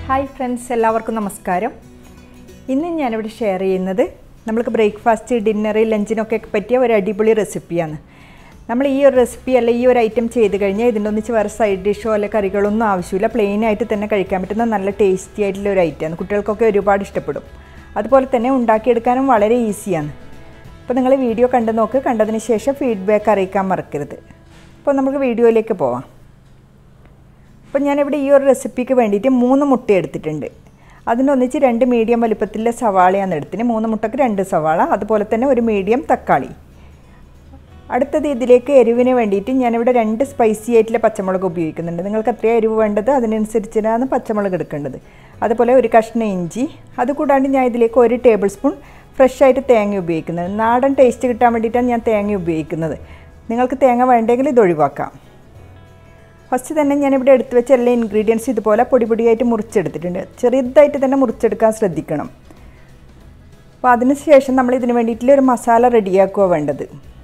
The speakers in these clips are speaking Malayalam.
ഹായ് ഫ്രണ്ട്സ് എല്ലാവർക്കും നമസ്കാരം ഇന്ന് ഞാനിവിടെ ഷെയർ ചെയ്യുന്നത് നമ്മൾക്ക് ബ്രേക്ക്ഫാസ്റ്റ് ഡിന്നർ ലഞ്ചിനൊക്കെ പറ്റിയ ഒരു അടിപൊളി റെസിപ്പിയാണ് നമ്മൾ ഈ ഒരു റെസിപ്പി അല്ല ഈ ഒരു ഐറ്റം ചെയ്ത് കഴിഞ്ഞാൽ ഇതിൻ്റെ ഒന്നിച്ച് വേറെ സൈഡ് ഡിഷോ അല്ലെ കറികളൊന്നും ആവശ്യമില്ല പ്ലെയിൻ ആയിട്ട് തന്നെ കഴിക്കാൻ പറ്റുന്ന നല്ല ടേസ്റ്റി ആയിട്ടുള്ള ഒരു ഐറ്റമാണ് കുട്ടികൾക്കൊക്കെ ഒരുപാട് ഇഷ്ടപ്പെടും അതുപോലെ തന്നെ ഉണ്ടാക്കിയെടുക്കാനും വളരെ ഈസിയാണ് അപ്പോൾ നിങ്ങൾ വീഡിയോ കണ്ടു നോക്ക് കണ്ടതിന് ശേഷം ഫീഡ്ബാക്ക് അറിയിക്കാൻ മറക്കരുത് അപ്പോൾ നമുക്ക് വീഡിയോയിലേക്ക് പോവാം അപ്പോൾ ഞാനിവിടെ ഈ ഒരു റെസിപ്പിക്ക് വേണ്ടിയിട്ട് മൂന്ന് മുട്ട എടുത്തിട്ടുണ്ട് അതിനൊന്നിച്ച് രണ്ട് മീഡിയം വലിപ്പത്തിലെ സവാളയാണ് എടുത്തിന് മൂന്ന് മുട്ടക്ക് രണ്ട് സവാള അതുപോലെ തന്നെ ഒരു മീഡിയം തക്കാളി അടുത്തത് ഇതിലേക്ക് എരിവിന് വേണ്ടിയിട്ട് ഞാനിവിടെ രണ്ട് സ്പൈസി ആയിട്ടുള്ള പച്ചമുളക് ഉപയോഗിക്കുന്നുണ്ട് നിങ്ങൾക്ക് എത്രയാണ് എരിവ് വേണ്ടത് അതിനനുസരിച്ചിട്ടാണ് പച്ചമുളക് എടുക്കേണ്ടത് അതുപോലെ ഒരു കഷ്ണം ഇഞ്ചി അതുകൂടാണ്ട് ഞാൻ ഇതിലേക്ക് ഒരു ടേബിൾ സ്പൂൺ ഫ്രഷ് ആയിട്ട് തേങ്ങ ഉപയോഗിക്കുന്നത് നാടൻ ടേസ്റ്റ് കിട്ടാൻ വേണ്ടിയിട്ടാണ് ഞാൻ തേങ്ങ ഉപയോഗിക്കുന്നത് നിങ്ങൾക്ക് തേങ്ങ വേണ്ടെങ്കിൽ ഇത് ഒഴിവാക്കാം ഫസ്റ്റ് തന്നെ ഞാനിവിടെ എടുത്തു വെച്ച എല്ലാ ഇൻഗ്രീഡിയൻസ് ഇതുപോലെ പൊടി പൊടിയായിട്ട് മുറിച്ചെടുത്തിട്ടുണ്ട് ചെറുതായിട്ട് തന്നെ മുറിച്ചെടുക്കാൻ ശ്രദ്ധിക്കണം അപ്പോൾ അതിന് ശേഷം നമ്മൾ ഇതിന് വേണ്ടിയിട്ടുള്ള ഒരു മസാല റെഡിയാക്കുക വേണ്ടത്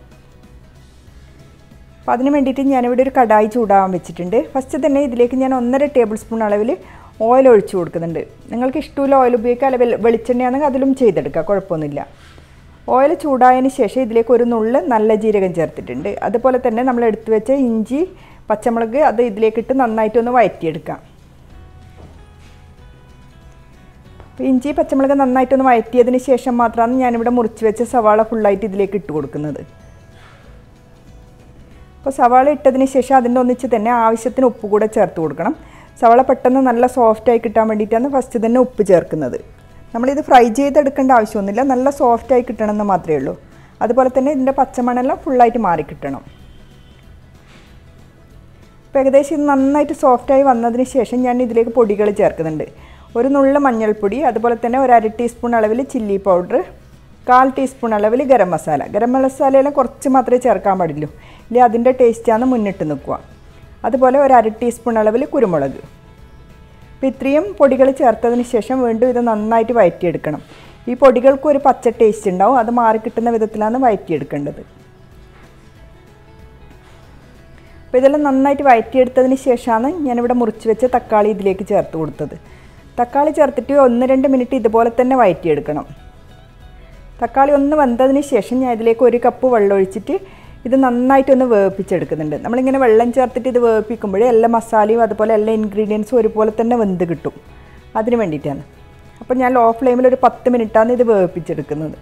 അപ്പോൾ അതിന് വേണ്ടിയിട്ട് ഞാനിവിടെ ഒരു കടായി ചൂടാകാൻ വെച്ചിട്ടുണ്ട് ഫസ്റ്റ് തന്നെ ഇതിലേക്ക് ഞാൻ ഒന്നര ടേബിൾ സ്പൂൺ അളവിൽ ഓയിൽ ഒഴിച്ചു കൊടുക്കുന്നുണ്ട് നിങ്ങൾക്ക് ഇഷ്ടമുള്ള ഓയിൽ ഉപയോഗിക്കുക അല്ലെങ്കിൽ വെളിച്ചെണ്ണയാണെങ്കിൽ അതിലും ചെയ്തെടുക്കുക കുഴപ്പമൊന്നുമില്ല ഓയിൽ ചൂടായതിന് ശേഷം ഇതിലേക്ക് ഒരു നുള്ള് നല്ല ജീരകം ചേർത്തിട്ടുണ്ട് അതുപോലെ തന്നെ നമ്മൾ എടുത്തു വെച്ച ഇഞ്ചി പച്ചമുളക് അത് ഇതിലേക്കിട്ട് നന്നായിട്ടൊന്ന് വഴറ്റിയെടുക്കാം അപ്പോൾ ഇഞ്ചി പച്ചമുളക് നന്നായിട്ടൊന്ന് വഴറ്റിയതിന് ശേഷം മാത്രമാണ് ഞാനിവിടെ മുറിച്ച് വെച്ച സവാള ഫുള്ളായിട്ട് ഇതിലേക്ക് ഇട്ട് കൊടുക്കുന്നത് അപ്പോൾ സവാള ഇട്ടതിന് ശേഷം അതിൻ്റെ ഒന്നിച്ച് തന്നെ ആവശ്യത്തിന് ഉപ്പ് കൂടെ ചേർത്ത് കൊടുക്കണം സവാള പെട്ടെന്ന് നല്ല സോഫ്റ്റായി കിട്ടാൻ വേണ്ടിയിട്ടാണ് ഫസ്റ്റ് തന്നെ ഉപ്പ് ചേർക്കുന്നത് നമ്മളിത് ഫ്രൈ ചെയ്തെടുക്കേണ്ട ആവശ്യമൊന്നുമില്ല നല്ല സോഫ്റ്റായി കിട്ടണമെന്ന് മാത്രമേ ഉള്ളൂ അതുപോലെ തന്നെ ഇതിൻ്റെ പച്ചമണെല്ലാം ഫുള്ളായിട്ട് മാറി കിട്ടണം അപ്പോൾ ഏകദേശം ഇത് നന്നായിട്ട് സോഫ്റ്റായി വന്നതിന് ശേഷം ഞാൻ ഇതിലേക്ക് പൊടികൾ ചേർക്കുന്നുണ്ട് ഒരു നുള്ള മഞ്ഞൾപ്പൊടി അതുപോലെ തന്നെ ഒരു അര ടീസ്പൂൺ അളവിൽ ചില്ലി പൗഡർ കാൽ ടീസ്പൂൺ അളവിൽ ഗരം മസാല ഗരം മസാലയെല്ലാം കുറച്ച് മാത്രമേ ചേർക്കാൻ പാടുള്ളൂ ഇല്ലേ അതിൻ്റെ ടേസ്റ്റാണ് മുന്നിട്ട് നിൽക്കുക അതുപോലെ ഒരു അര ടീസ്പൂൺ അളവിൽ കുരുമുളക് അപ്പോൾ ഇത്രയും പൊടികൾ ചേർത്തതിന് ശേഷം വീണ്ടും ഇത് നന്നായിട്ട് വഴറ്റിയെടുക്കണം ഈ പൊടികൾക്ക് ഒരു പച്ച ടേസ്റ്റ് ഉണ്ടാവും അത് മാറിക്കിട്ടുന്ന വിധത്തിലാണ് വഴറ്റിയെടുക്കേണ്ടത് അപ്പോൾ ഇതെല്ലാം നന്നായിട്ട് വഴറ്റിയെടുത്തതിന് ശേഷമാണ് ഞാനിവിടെ മുറിച്ച് വെച്ച തക്കാളി ഇതിലേക്ക് ചേർത്ത് കൊടുത്തത് തക്കാളി ചേർത്തിട്ട് ഒന്ന് രണ്ട് മിനിറ്റ് ഇതുപോലെ തന്നെ വഴറ്റിയെടുക്കണം തക്കാളി ഒന്ന് വെന്തതിന് ശേഷം ഞാൻ ഇതിലേക്ക് ഒരു കപ്പ് വെള്ളം ഒഴിച്ചിട്ട് ഇത് നന്നായിട്ടൊന്ന് വേവിപ്പിച്ചെടുക്കുന്നുണ്ട് നമ്മളിങ്ങനെ വെള്ളം ചേർത്തിട്ട് ഇത് വേവിപ്പിക്കുമ്പോഴേ എല്ലാ മസാലയും അതുപോലെ എല്ലാ ഇൻഗ്രീഡിയൻസും ഒരുപോലെ തന്നെ വെന്ത് കിട്ടും അതിന് വേണ്ടിയിട്ടാണ് അപ്പോൾ ഞാൻ ലോ ഫ്ലെയിമിൽ ഒരു പത്ത് മിനിറ്റാണ് ഇത് വേവിപ്പിച്ചെടുക്കുന്നത്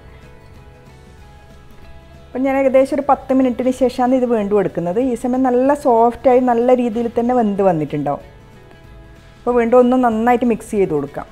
അപ്പം ഞാൻ ഏകദേശം ഒരു പത്ത് മിനിറ്റിന് ശേഷമാണ് ഇത് വീണ്ടും എടുക്കുന്നത് ഈ സമയം നല്ല സോഫ്റ്റായി നല്ല രീതിയിൽ തന്നെ വെന്ത് വന്നിട്ടുണ്ടാവും അപ്പോൾ വീണ്ടും ഒന്ന് നന്നായിട്ട് മിക്സ് ചെയ്ത് കൊടുക്കാം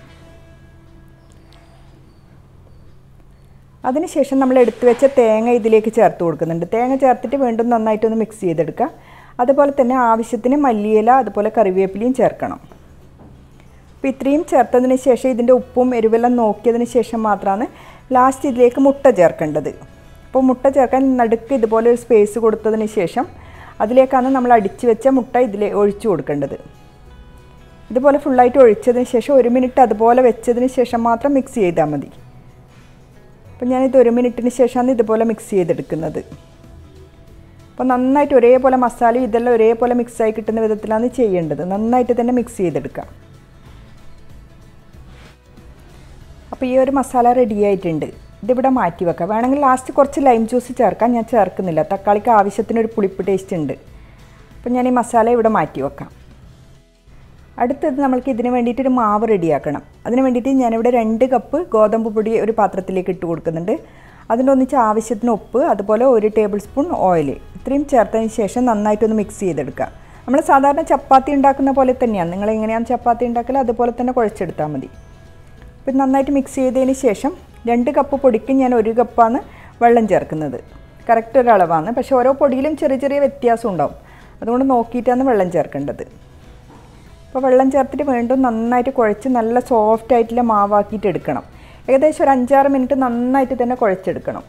അതിനുശേഷം നമ്മൾ എടുത്തു വെച്ച തേങ്ങ ഇതിലേക്ക് ചേർത്ത് കൊടുക്കുന്നുണ്ട് തേങ്ങ ചേർത്തിട്ട് വീണ്ടും നന്നായിട്ടൊന്ന് മിക്സ് ചെയ്തെടുക്കുക അതുപോലെ തന്നെ ആവശ്യത്തിന് മല്ലിയില അതുപോലെ കറിവേപ്പിലയും ചേർക്കണം അപ്പോൾ ഇത്രയും ചേർത്തതിന് ശേഷം ഇതിൻ്റെ ഉപ്പും എരിവെല്ലാം നോക്കിയതിന് ശേഷം മാത്രമാണ് ലാസ്റ്റ് ഇതിലേക്ക് മുട്ട ചേർക്കേണ്ടത് അപ്പോൾ മുട്ട ചേർക്കാൻ നടുക്ക് ഇതുപോലെ ഒരു സ്പേസ് കൊടുത്തതിന് ശേഷം അതിലേക്കാണ് നമ്മൾ അടിച്ചു വെച്ച മുട്ട ഇതിൽ ഒഴിച്ചു കൊടുക്കേണ്ടത് ഇതുപോലെ ഫുള്ളായിട്ട് ഒഴിച്ചതിന് ശേഷം ഒരു മിനിറ്റ് അതുപോലെ വെച്ചതിന് ശേഷം മാത്രം മിക്സ് ചെയ്താൽ മതി അപ്പോൾ ഞാനിത് ഒരു മിനിറ്റിന് ശേഷമാണ് ഇതുപോലെ മിക്സ് ചെയ്തെടുക്കുന്നത് അപ്പോൾ നന്നായിട്ട് ഒരേപോലെ മസാലയും ഇതെല്ലാം ഒരേപോലെ മിക്സായി കിട്ടുന്ന വിധത്തിലാണ് ചെയ്യേണ്ടത് നന്നായിട്ട് തന്നെ മിക്സ് ചെയ്തെടുക്കാം അപ്പോൾ ഈ ഒരു മസാല റെഡി ആയിട്ടുണ്ട് ഇതിവിടെ മാറ്റി വെക്കാം വേണമെങ്കിൽ ലാസ്റ്റ് കുറച്ച് ലൈം ജ്യൂസ് ചേർക്കാം ഞാൻ ചേർക്കുന്നില്ല തക്കാളിക്ക് ആവശ്യത്തിന് ഒരു പുളിപ്പ് ടേസ്റ്റ് ഉണ്ട് അപ്പോൾ ഞാൻ ഈ മസാല ഇവിടെ മാറ്റി വെക്കാം അടുത്തത് നമ്മൾക്ക് ഇതിന് വേണ്ടിയിട്ട് ഒരു മാവ് റെഡിയാക്കണം അതിന് വേണ്ടിയിട്ട് ഞാനിവിടെ രണ്ട് കപ്പ് ഗോതമ്പ് പൊടി ഒരു പാത്രത്തിലേക്ക് ഇട്ട് കൊടുക്കുന്നുണ്ട് അതിൻ്റെ ഒന്നിച്ച് ആവശ്യത്തിന് ഉപ്പ് അതുപോലെ ഒരു ടേബിൾ സ്പൂൺ ഓയിൽ ഇത്രയും ചേർത്തതിന് ശേഷം നന്നായിട്ടൊന്ന് മിക്സ് ചെയ്തെടുക്കുക നമ്മൾ സാധാരണ ചപ്പാത്തി ഉണ്ടാക്കുന്ന പോലെ തന്നെയാണ് നിങ്ങൾ എങ്ങനെയാണ് ചപ്പാത്തി ഉണ്ടാക്കൽ അതുപോലെ തന്നെ കുഴച്ചെടുത്താൽ മതി അപ്പം നന്നായിട്ട് മിക്സ് ചെയ്തതിന് ശേഷം രണ്ട് കപ്പ് പൊടിക്ക് ഞാൻ ഒരു കപ്പാണ് വെള്ളം ചേർക്കുന്നത് കറക്റ്റ് ഒരളവാണ് പക്ഷേ ഓരോ പൊടിയിലും ചെറിയ ചെറിയ വ്യത്യാസം ഉണ്ടാവും അതുകൊണ്ട് നോക്കിയിട്ടാണ് വെള്ളം ചേർക്കേണ്ടത് അപ്പോൾ വെള്ളം ചേർത്തിട്ട് വീണ്ടും നന്നായിട്ട് കുഴച്ച് നല്ല സോഫ്റ്റ് ആയിട്ടുള്ള മാവാക്കിയിട്ട് എടുക്കണം ഏകദേശം ഒരു അഞ്ചാറ് മിനിറ്റ് നന്നായിട്ട് തന്നെ കുഴച്ചെടുക്കണം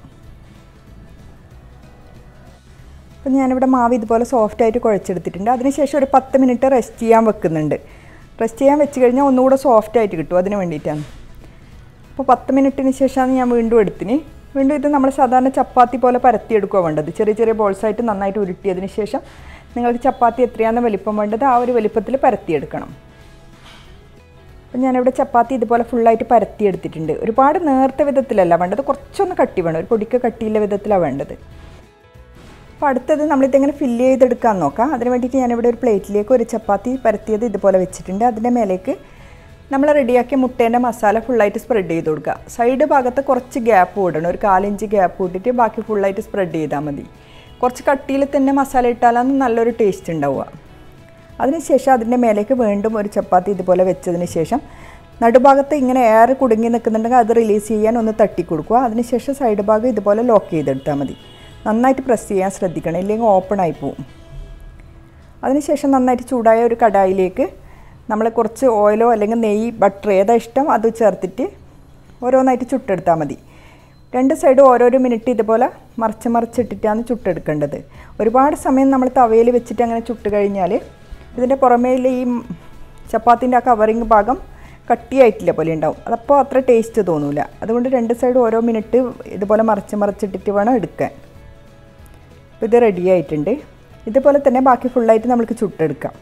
അപ്പോൾ ഞാനിവിടെ മാവ് ഇതുപോലെ സോഫ്റ്റായിട്ട് കുഴച്ചെടുത്തിട്ടുണ്ട് അതിനുശേഷം ഒരു പത്ത് മിനിറ്റ് റെസ്റ്റ് ചെയ്യാൻ വെക്കുന്നുണ്ട് റെസ്റ്റ് ചെയ്യാൻ വെച്ച് കഴിഞ്ഞാൽ ഒന്നുകൂടെ സോഫ്റ്റായിട്ട് കിട്ടും അതിന് വേണ്ടിയിട്ടാണ് അപ്പോൾ പത്ത് മിനിറ്റിന് ശേഷമാണ് ഞാൻ വീണ്ടും എടുത്തിന് വീണ്ടും ഇത് നമ്മൾ സാധാരണ ചപ്പാത്തി പോലെ പരത്തിയെടുക്കുക വേണ്ടത് ചെറിയ ചെറിയ ബോൾസായിട്ട് നന്നായിട്ട് ഉരുട്ടിയതിന് ശേഷം നിങ്ങൾക്ക് ചപ്പാത്തി എത്രയാണ് വലിപ്പം വേണ്ടത് ആ ഒരു വലിപ്പത്തിൽ പരത്തിയെടുക്കണം അപ്പം ഞാനിവിടെ ചപ്പാത്തി ഇതുപോലെ ഫുള്ളായിട്ട് പരത്തി എടുത്തിട്ടുണ്ട് ഒരുപാട് നേർത്ത വിധത്തിലല്ല വേണ്ടത് കുറച്ചൊന്ന് കട്ടി വേണം ഒരു പൊടിക്ക് കട്ടിയുള്ള വിധത്തിലാണ് വേണ്ടത് അപ്പോൾ അടുത്തത് നമ്മളിതെങ്ങനെ ഫില്ല് ചെയ്തെടുക്കാൻ നോക്കാം അതിന് വേണ്ടിയിട്ട് ഞാനിവിടെ ഒരു പ്ലേറ്റിലേക്ക് ഒരു ചപ്പാത്തി പരത്തിയത് ഇതുപോലെ വെച്ചിട്ടുണ്ട് അതിൻ്റെ മേലേക്ക് നമ്മൾ റെഡിയാക്കിയ മുട്ടേൻ്റെ മസാല ഫുള്ളായിട്ട് സ്പ്രെഡ് ചെയ്ത് കൊടുക്കുക സൈഡ് ഭാഗത്ത് കുറച്ച് ഗ്യാപ്പ് വിടണം ഒരു കാലിഞ്ച് ഗ്യാപ്പ് വിട്ടിട്ട് ബാക്കി ഫുള്ളായിട്ട് സ്പ്രെഡ് ചെയ്താൽ മതി കുറച്ച് കട്ടിയിൽ തന്നെ മസാല ഇട്ടാലാണ് നല്ലൊരു ടേസ്റ്റ് ഉണ്ടാവുക അതിനുശേഷം അതിൻ്റെ മേലേക്ക് വീണ്ടും ഒരു ചപ്പാത്തി ഇതുപോലെ വെച്ചതിന് ശേഷം നടുഭാഗത്ത് ഇങ്ങനെ എയർ കുടുങ്ങി നിൽക്കുന്നുണ്ടെങ്കിൽ അത് റിലീസ് ചെയ്യാൻ ഒന്ന് തട്ടി കൊടുക്കുക അതിനുശേഷം സൈഡ് ഭാഗം ഇതുപോലെ ലോക്ക് ചെയ്തെടുത്താൽ മതി നന്നായിട്ട് പ്രസ് ചെയ്യാൻ ശ്രദ്ധിക്കണം ഇല്ലെങ്കിൽ ഓപ്പൺ ആയി പോവും അതിനുശേഷം നന്നായിട്ട് ചൂടായ ഒരു കടായിലേക്ക് നമ്മൾ കുറച്ച് ഓയിലോ അല്ലെങ്കിൽ നെയ്യ് ബട്ടർ ഏതാ ഇഷ്ടം അത് ചേർത്തിട്ട് ഓരോന്നായിട്ട് ചുട്ടെടുത്താൽ മതി രണ്ട് സൈഡും ഓരോരോ മിനിറ്റ് ഇതുപോലെ മറിച്ച് മറിച്ചിട്ടിട്ടാണ് ചുട്ടെടുക്കേണ്ടത് ഒരുപാട് സമയം നമ്മൾ തവയിൽ വെച്ചിട്ട് അങ്ങനെ ചുട്ട് കഴിഞ്ഞാൽ ഇതിൻ്റെ പുറമേൽ ഈ ചപ്പാത്തിൻ്റെ ആ കവറിങ് ഭാഗം കട്ടിയായിട്ടില്ല പോലെ ഉണ്ടാവും അതപ്പോൾ അത്ര ടേസ്റ്റ് തോന്നില്ല അതുകൊണ്ട് രണ്ട് സൈഡ് ഓരോ മിനിറ്റ് ഇതുപോലെ മറിച്ച് മറിച്ചിട്ടിട്ട് വേണം എടുക്കാൻ അപ്പോൾ ഇത് റെഡി ആയിട്ടുണ്ട് ഇതുപോലെ തന്നെ ബാക്കി ഫുള്ളായിട്ട് നമുക്ക് ചുട്ടെടുക്കാം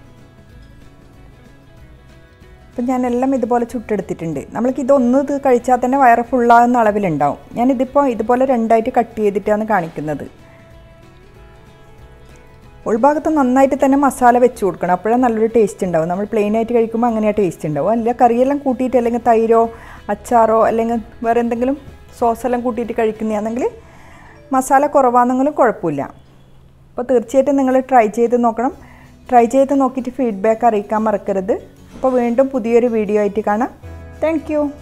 അപ്പം ഞാനെല്ലാം ഇതുപോലെ ചുട്ടെടുത്തിട്ടുണ്ട് നമ്മൾക്ക് ഇതൊന്ന് ഇത് കഴിച്ചാൽ തന്നെ വയറ് ഫുള്ളാകുന്ന അളവിലുണ്ടാവും ഞാനിതിപ്പോൾ ഇതുപോലെ രണ്ടായിട്ട് കട്ട് ചെയ്തിട്ടാണ് കാണിക്കുന്നത് ഉൾഭാഗത്ത് നന്നായിട്ട് തന്നെ മസാല വെച്ച് കൊടുക്കണം അപ്പോഴാണ് നല്ലൊരു ടേസ്റ്റ് ഉണ്ടാവും നമ്മൾ പ്ലെയിൻ ആയിട്ട് കഴിക്കുമ്പോൾ അങ്ങനെയാണ് ടേസ്റ്റ് ഉണ്ടാവും അല്ല കറിയെല്ലാം കൂട്ടിയിട്ട് അല്ലെങ്കിൽ തൈരോ അച്ചാറോ അല്ലെങ്കിൽ വേറെ എന്തെങ്കിലും സോസെല്ലാം കൂട്ടിയിട്ട് കഴിക്കുന്നതാണെങ്കിൽ മസാല കുറവാണെങ്കിലും കുഴപ്പമില്ല അപ്പോൾ തീർച്ചയായിട്ടും നിങ്ങൾ ട്രൈ ചെയ്ത് നോക്കണം ട്രൈ ചെയ്ത് നോക്കിയിട്ട് ഫീഡ്ബാക്ക് അറിയിക്കാൻ മറക്കരുത് അപ്പോൾ വീണ്ടും പുതിയൊരു വീഡിയോ ആയിട്ട് കാണാം താങ്ക്